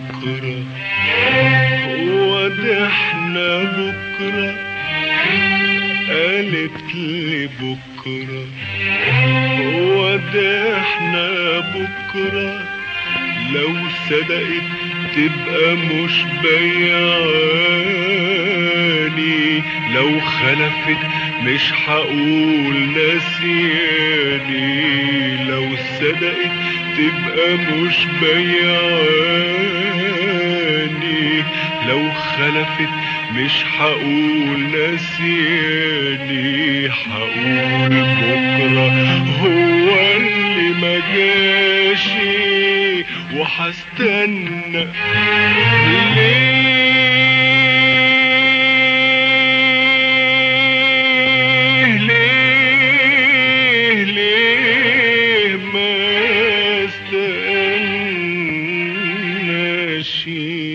بكرة ودحنا بكرة قالت لي بكرة ودحنا بكرة لو صدقت تبقى مش بياني لو خلفت مش هقول نسياني لو صدقت تبقى مش بياني لو خلفت مش هقول نسياني هقول بكرة هو اللي ما جاشي وهستنى ليه ليه ليه ما استناش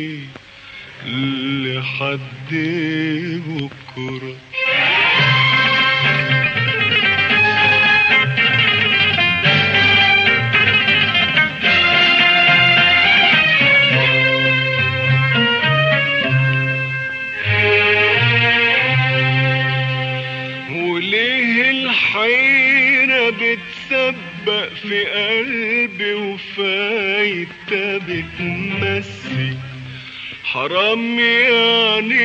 لحد بكره وليه الحيرة بتسبق في قلبي وفايتة بتمسي حرام يعني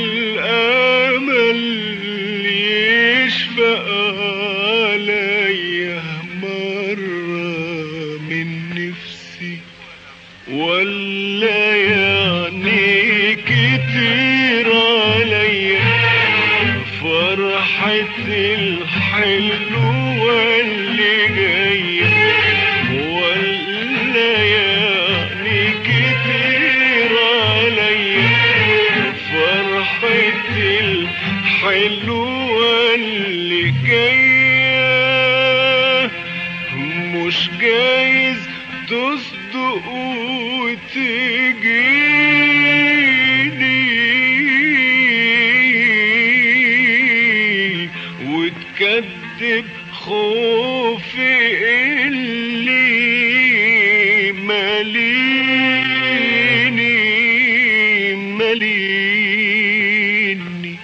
الأمل يشفق عليا مرة من نفسي ولا يعني كتير عليا فرحة الحلوة اللي جاية ولا يعني كتير عليا فرحة الحلوة اللي جاية مش جايز تصدق وتجيني وتكذب خوفي اللي ماليني ماليني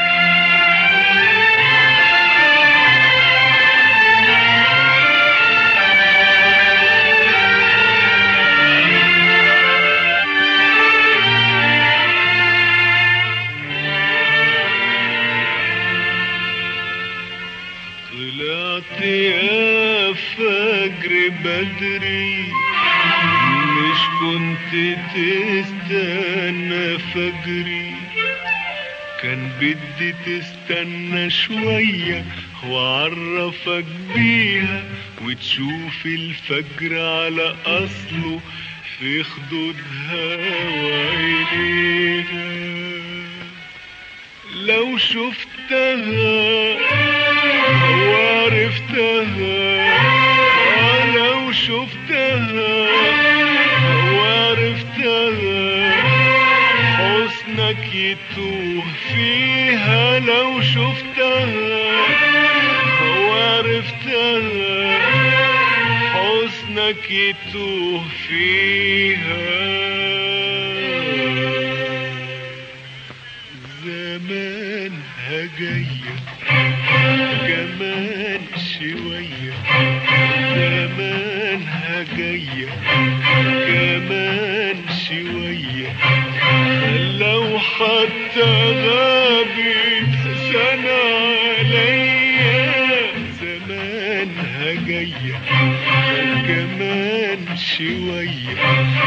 طلعت يا فجر بدري مش كنت تستنى فجري كان بدي تستنى شوية وعرفك بيها وتشوف الفجر على أصله في خدودها وعينيها لو شفتها وعرفتها آه لو شفتها وعرفتها حسنك يتوه فيها لو شفتها وعرفتها حسنك يتوه فيها زمانها جاية كمان شوية زمانها جاية كمان شوية لو حتى غابت سنة عليا زمانها جاية كمان شوية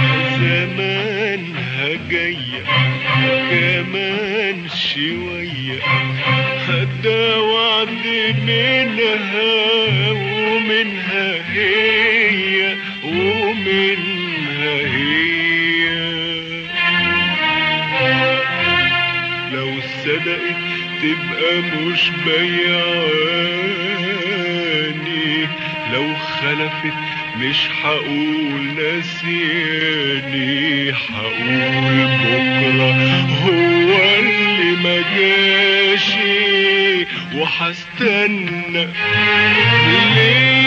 زمانها جاية كمان شوية ده وعد منها ومنها هي ومنها هي لو صدقت تبقى مش بياني لو خلفت مش هقول نسياني هقول بكرة هو اللي ما جاشي وهستنى ليه